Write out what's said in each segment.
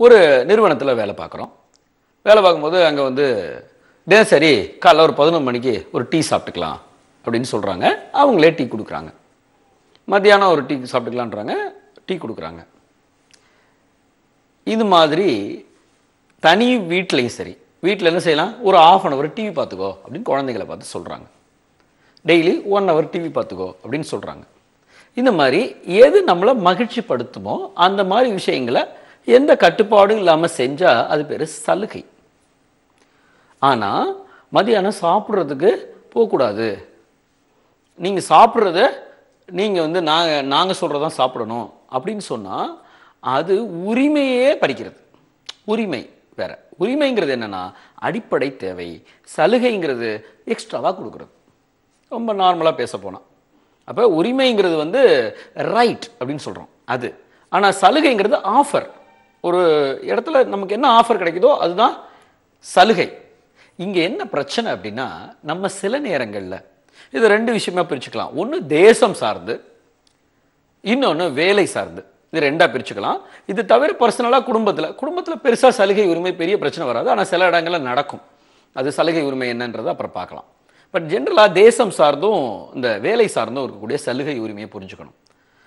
ஒரு நிறுவனத்தில் வேலை பார்க்குறோம் வேலை பார்க்கும்போது அங்கே வந்து தினசரி காலைல ஒரு பதினொன்று மணிக்கு ஒரு டீ சாப்பிட்டுக்கலாம் அப்படின்னு சொல்கிறாங்க அவங்களே டீ கொடுக்குறாங்க மத்தியானம் ஒரு டீ சாப்பிட்டுக்கலான்றாங்க டீ கொடுக்குறாங்க இது மாதிரி தனி வீட்லேயும் சரி வீட்டில் என்ன செய்யலாம் ஒரு ஆஃப் அன் ஹவர் டிவி பார்த்துக்கோ அப்படின்னு குழந்தைகளை பார்த்து சொல்கிறாங்க டெய்லி ஒன் ஹவர் டிவி பார்த்துக்கோ அப்படின்னு சொல்கிறாங்க இந்த மாதிரி எது நம்மளை மகிழ்ச்சிப்படுத்துமோ அந்த மாதிரி விஷயங்களை எந்த கட்டுப்பாடும் இல்லாமல் செஞ்சால் அது பேர் சலுகை ஆனால் மதியானம் சாப்பிட்றதுக்கு போகக்கூடாது நீங்கள் சாப்பிட்றத நீங்கள் வந்து நாங்கள் நாங்கள் சொல்கிறதான் சாப்பிடணும் அப்படின்னு சொன்னால் அது உரிமையே பறிக்கிறது உரிமை வேற உரிமைங்கிறது என்னன்னா அடிப்படை தேவை சலுகைங்கிறது எக்ஸ்ட்ராவாக கொடுக்குறது ரொம்ப நார்மலாக பேச போனால் அப்போ உரிமைங்கிறது வந்து ரைட் அப்படின்னு சொல்கிறோம் அது ஆனால் சலுகைங்கிறது ஆஃபர் ஒரு இடத்துல நமக்கு என்ன ஆஃபர் கிடைக்குதோ அதுதான் சலுகை இங்கே என்ன பிரச்சனை அப்படின்னா நம்ம சில நேரங்களில் இது ரெண்டு விஷயமா பிரிச்சுக்கலாம் ஒன்று தேசம் சார்ந்து இன்னொன்று வேலை சார்ந்து இது ரெண்டாக பிரிச்சுக்கலாம் இது தவிர பர்சனலாக குடும்பத்தில் குடும்பத்தில் பெருசாக சலுகை உரிமை பெரிய பிரச்சனை வராது ஆனால் சில இடங்கள்ல நடக்கும் அது சலுகை உரிமை என்னன்றதை அப்புறம் பார்க்கலாம் பட் ஜென்ரலாக தேசம் சார்ந்தும் இந்த வேலை சார்ந்தும் இருக்கக்கூடிய சலுகை உரிமையை புரிஞ்சுக்கணும்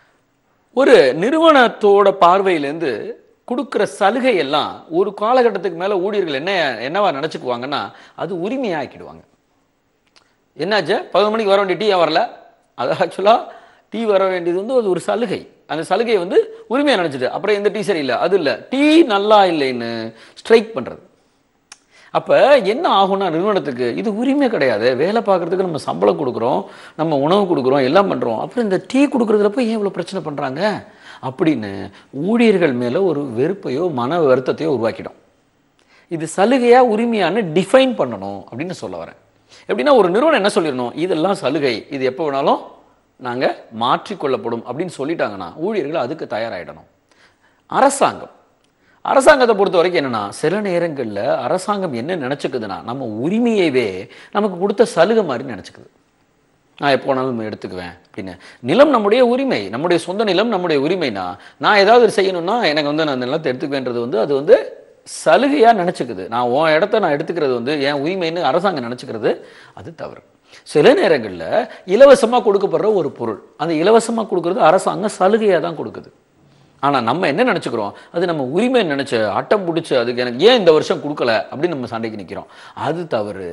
ஒரு நிறுவனத்தோட பார்வையிலேருந்து கொடுக்குற சலுகை எல்லாம் ஒரு காலகட்டத்துக்கு மேலே ஊழியர்கள் என்ன என்னவா நினச்சிக்குவாங்கன்னா அது உரிமையாக்கிடுவாங்க என்னாச்சு பதினொரு மணிக்கு வர வேண்டிய டீ ஏன் வரல அது ஆக்சுவலாக டீ வர வேண்டியது வந்து அது ஒரு சலுகை அந்த சலுகையை வந்து உரிமையாக நினச்சிட்டு அப்புறம் எந்த டீ சரியில்லை அது இல்லை டீ நல்லா இல்லைன்னு ஸ்ட்ரைக் பண்ணுறது அப்போ என்ன ஆகும்னா நிறுவனத்துக்கு இது உரிமை கிடையாது வேலை பார்க்குறதுக்கு நம்ம சம்பளம் கொடுக்குறோம் நம்ம உணவு கொடுக்குறோம் எல்லாம் பண்ணுறோம் அப்புறம் இந்த டீ கொடுக்குறதுல போய் ஏன் இவ்வளோ பிரச்சனை பண்ணுறாங்க அப்படின்னு ஊழியர்கள் மேலே ஒரு வெறுப்பையோ மன வருத்தத்தையோ உருவாக்கிடும் இது சலுகையா உரிமையான்னு டிஃபைன் பண்ணணும் அப்படின்னு சொல்ல வரேன் எப்படின்னா ஒரு நிறுவனம் என்ன சொல்லிடணும் இதெல்லாம் சலுகை இது எப்போ வேணாலும் நாங்கள் மாற்றிக்கொள்ளப்படும் அப்படின்னு சொல்லிட்டாங்கன்னா ஊழியர்கள் அதுக்கு தயாராகிடணும் அரசாங்கம் அரசாங்கத்தை பொறுத்த வரைக்கும் என்னன்னா சில நேரங்களில் அரசாங்கம் என்ன நினச்சிக்குதுன்னா நம்ம உரிமையவே நமக்கு கொடுத்த சலுகை மாதிரி நினச்சிக்குது நான் எப்போ வேணாலும் எடுத்துக்குவேன் அப்படின்னு நிலம் நம்முடைய உரிமை நம்முடைய சொந்த நிலம் நம்முடைய உரிமைனா நான் ஏதாவது ஒரு செய்யணும்னா எனக்கு வந்து நான் அந்த நிலத்தை எடுத்துக்குவேன்றது வந்து அது வந்து சலுகையாக நினச்சிக்குது நான் உன் இடத்த நான் எடுத்துக்கிறது வந்து என் உரிமைன்னு அரசாங்கம் நினச்சிக்கிறது அது தவறு சில நேரங்களில் இலவசமாக கொடுக்கப்படுற ஒரு பொருள் அந்த இலவசமாக கொடுக்கறது அரசாங்கம் சலுகையாக தான் கொடுக்குது ஆனால் நம்ம என்ன நினச்சிக்கிறோம் அது நம்ம உரிமை நினச்ச அட்டம் பிடிச்சி அதுக்கு எனக்கு ஏன் இந்த வருஷம் கொடுக்கல அப்படின்னு நம்ம சண்டைக்கு நிற்கிறோம் அது தவறு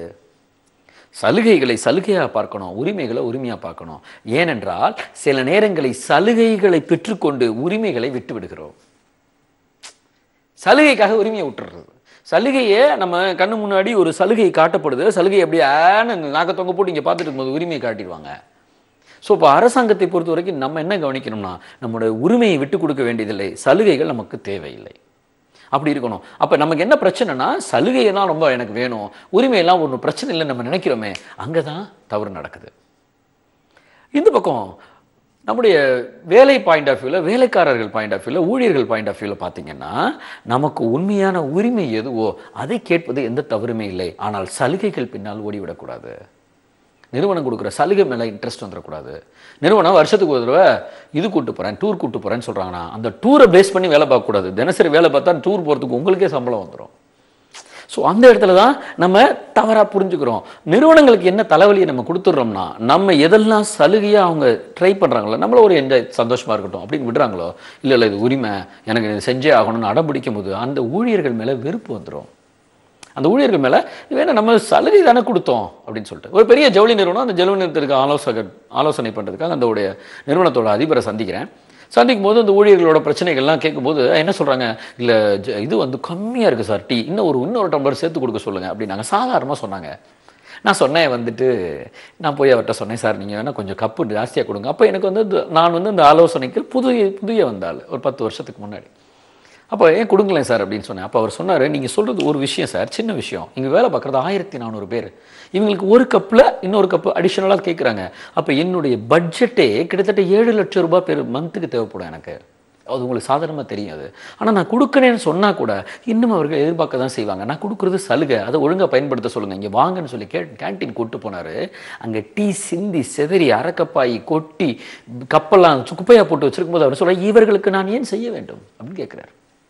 சலுகைகளை சலுகையாக பார்க்கணும் உரிமைகளை உரிமையாக பார்க்கணும் ஏனென்றால் சில நேரங்களை சலுகைகளை பெற்றுக்கொண்டு உரிமைகளை விட்டு விடுகிறோம் சலுகைக்காக உரிமையை விட்டுறது சலுகையை நம்ம கண்ணு முன்னாடி ஒரு சலுகை காட்டப்படுது சலுகை அப்படியே ஆன்னு நாக்க தொங்க போட்டு இங்கே பார்த்துட்டு இருக்கும்போது உரிமையை காட்டிடுவாங்க ஸோ இப்போ அரசாங்கத்தை பொறுத்த வரைக்கும் நம்ம என்ன கவனிக்கணும்னா நம்மளோட உரிமையை விட்டு கொடுக்க வேண்டியதில்லை சலுகைகள் நமக்கு தேவையில்லை அப்படி இருக்கணும் அப்போ நமக்கு என்ன பிரச்சனைனா சலுகையை தான் ரொம்ப எனக்கு வேணும் உரிமையெல்லாம் ஒன்றும் பிரச்சனை இல்லை நம்ம நினைக்கிறோமே அங்கே தான் தவறு நடக்குது இந்த பக்கம் நம்முடைய வேலை பாயிண்ட் ஆஃப் வியூவில் வேலைக்காரர்கள் பாயிண்ட் ஆஃப் வியூவில் ஊழியர்கள் பாயிண்ட் ஆஃப் வியூவில் பார்த்தீங்கன்னா நமக்கு உண்மையான உரிமை எதுவோ அதை கேட்பது எந்த தவறுமே இல்லை ஆனால் சலுகைகள் பின்னால் ஓடிவிடக்கூடாது நிறுவனம் கொடுக்குற சலுகை மேலே இன்ட்ரெஸ்ட் வந்துடக்கூடாது நிறுவனம் வருஷத்துக்கு ஒரு தடவை இது கூட்டு போகிறேன் டூர் கூட்டு போகிறேன்னு சொல்கிறாங்கன்னா அந்த டூரை பேஸ் பண்ணி வேலை பார்க்கக்கூடாது தினசரி வேலை பார்த்தா டூர் போகிறதுக்கு உங்களுக்கே சம்பளம் வந்துடும் ஸோ அந்த இடத்துல தான் நம்ம தவறாக புரிஞ்சுக்கிறோம் நிறுவனங்களுக்கு என்ன தலைவலியை நம்ம கொடுத்துட்றோம்னா நம்ம எதெல்லாம் சலுகையாக அவங்க ட்ரை பண்ணுறாங்களோ நம்மள ஒரு என்ஜாய் சந்தோஷமாக இருக்கட்டும் அப்படின்னு விடுறாங்களோ இல்லை இல்லை இது உரிமை எனக்கு இது செஞ்சே ஆகணும்னு அடம் பிடிக்கும் போது அந்த ஊழியர்கள் மேலே வெறுப்பு வந்துடும் அந்த ஊழியர்கள் மேலே வேணா நம்ம சலுகை தானே கொடுத்தோம் அப்படின்னு சொல்லிட்டு ஒரு பெரிய ஜவுளி நிறுவனம் அந்த ஜவுளி நிறுவனத்திற்கு ஆலோசகர் ஆலோசனை பண்ணுறதுக்காக அந்த உடைய நிறுவனத்தோட அதிபரை சந்திக்கிறேன் சந்திக்கும் போது அந்த ஊழியர்களோட பிரச்சனைகள்லாம் கேட்கும்போது என்ன சொல்கிறாங்க இல்லை இது வந்து கம்மியாக இருக்குது சார் டீ இன்னும் ஒரு இன்னொரு டம்ளர் சேர்த்து கொடுக்க சொல்லுங்கள் அப்படின்னாங்க சாதாரணமாக சொன்னாங்க நான் சொன்னேன் வந்துட்டு நான் போய் அவர்கிட்ட சொன்னேன் சார் நீங்கள் வேணால் கொஞ்சம் கப்பு ஜாஸ்தியாக கொடுங்க அப்போ எனக்கு வந்து இந்த- நான் வந்து இந்த ஆலோசனைக்கு புதிய புதிய வந்தாள் ஒரு பத்து வருஷத்துக்கு முன்னாடி அப்போ ஏன் கொடுங்களேன் சார் அப்படின்னு சொன்னேன் அப்போ அவர் சொன்னார் நீங்கள் சொல்கிறது ஒரு விஷயம் சார் சின்ன விஷயம் இங்கே வேலை பார்க்குறது ஆயிரத்தி நானூறு பேர் இவங்களுக்கு ஒரு கப்பில் இன்னொரு கப்பு அடிஷ்னலாக கேட்குறாங்க அப்போ என்னுடைய பட்ஜெட்டே கிட்டத்தட்ட ஏழு லட்சம் ரூபாய் பேர் மந்த்துக்கு தேவைப்படும் எனக்கு அது உங்களுக்கு சாதாரணமாக தெரியும் அது ஆனால் நான் கொடுக்குறேன்னு சொன்னால் கூட இன்னும் அவர்கள் எதிர்பார்க்க தான் செய்வாங்க நான் கொடுக்குறது சலுகை அதை ஒழுங்காக பயன்படுத்த சொல்லுங்கள் இங்கே வாங்கன்னு சொல்லி கே கேன்டீன் கூட்டு போனார் அங்கே டீ சிந்தி செதறி அரைக்கப்பாயி கொட்டி கப்பெல்லாம் குப்பையாக போட்டு வச்சிருக்கும் போது அவர் சொல்ல இவர்களுக்கு நான் ஏன் செய்ய வேண்டும் அப்படின்னு கேட்குறாரு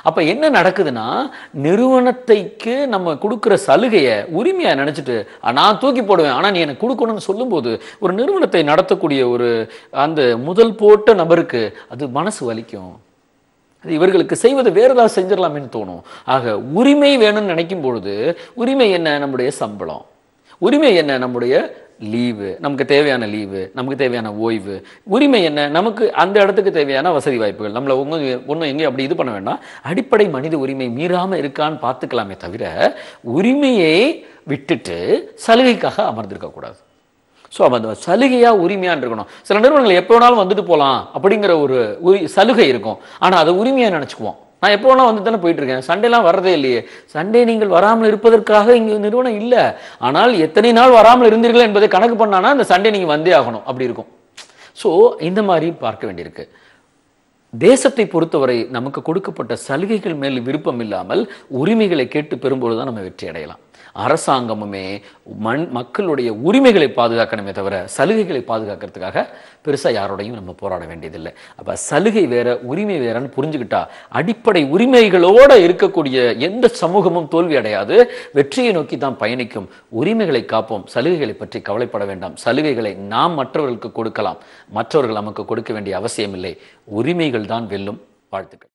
அப்ப என்ன நடக்குதுன்னா நிறுவனத்தைக்கு நம்ம கொடுக்குற சலுகையை உரிமையா நினைச்சிட்டு "ஆ, நான் தூக்கி போடுவேன் ஆனா நீ எனக்கு கொடுக்கணும்னு சொல்லும்போது ஒரு நிறுவனத்தை நடத்தக்கூடிய ஒரு அந்த முதல் போட்ட நபருக்கு அது மனசு வலிக்கும் அது இவர்களுக்கு செய்வது வேற ஏதாவது செஞ்சிடலாமேன்னு தோணும் ஆக உரிமை வேணும்னு நினைக்கும் பொழுது உரிமை என்ன நம்முடைய சம்பளம் உரிமை என்ன நம்முடைய லீவு நமக்கு தேவையான லீவு நமக்கு தேவையான ஓய்வு உரிமை என்ன நமக்கு அந்த இடத்துக்கு தேவையான வசதி வாய்ப்புகள் நம்மளை ஒன்றும் ஒன்றும் எங்கேயும் அப்படி இது பண்ண வேண்டாம் அடிப்படை மனித உரிமை மீறாமல் இருக்கான்னு பார்த்துக்கலாமே தவிர உரிமையை விட்டுட்டு சலுகைக்காக அமர்ந்திருக்க கூடாது ஸோ அப்போ அந்த சலுகையாக உரிமையாக இருக்கணும் சில நிறுவனங்கள் எப்போ வேணாலும் வந்துட்டு போகலாம் அப்படிங்கிற ஒரு உரி சலுகை இருக்கும் ஆனால் அதை உரிமையாக நினச்சிக்குவோம் நான் எப்போ வேணாலும் வந்து தானே போயிட்டு இருக்கேன் சண்டேலாம் வர்றதே இல்லையே சண்டே நீங்கள் வராமல் இருப்பதற்காக இங்கே நிறுவனம் இல்லை ஆனால் எத்தனை நாள் வராமல் இருந்தீர்கள் என்பதை கணக்கு பண்ணானா அந்த சண்டே நீங்கள் வந்தே ஆகணும் அப்படி இருக்கும் ஸோ இந்த மாதிரி பார்க்க வேண்டியிருக்கு தேசத்தை பொறுத்தவரை நமக்கு கொடுக்கப்பட்ட சலுகைகள் மேல் விருப்பம் இல்லாமல் உரிமைகளை கேட்டு பெறும்போது தான் நம்ம வெற்றி அடையலாம் அரசாங்கமுமே மண் மக்களுடைய உரிமைகளை பாதுகாக்கணுமே தவிர சலுகைகளை பாதுகாக்கிறதுக்காக பெருசா யாரோடையும் நம்ம போராட வேண்டியதில்லை அப்ப சலுகை வேற உரிமை வேறன்னு புரிஞ்சுக்கிட்டா அடிப்படை உரிமைகளோட இருக்கக்கூடிய எந்த சமூகமும் தோல்வி அடையாது வெற்றியை நோக்கி தான் பயணிக்கும் உரிமைகளை காப்போம் சலுகைகளை பற்றி கவலைப்பட வேண்டாம் சலுகைகளை நாம் மற்றவர்களுக்கு கொடுக்கலாம் மற்றவர்கள் நமக்கு கொடுக்க வேண்டிய அவசியமில்லை உரிமைகள் தான் வெல்லும் வாழ்த்துக்கள்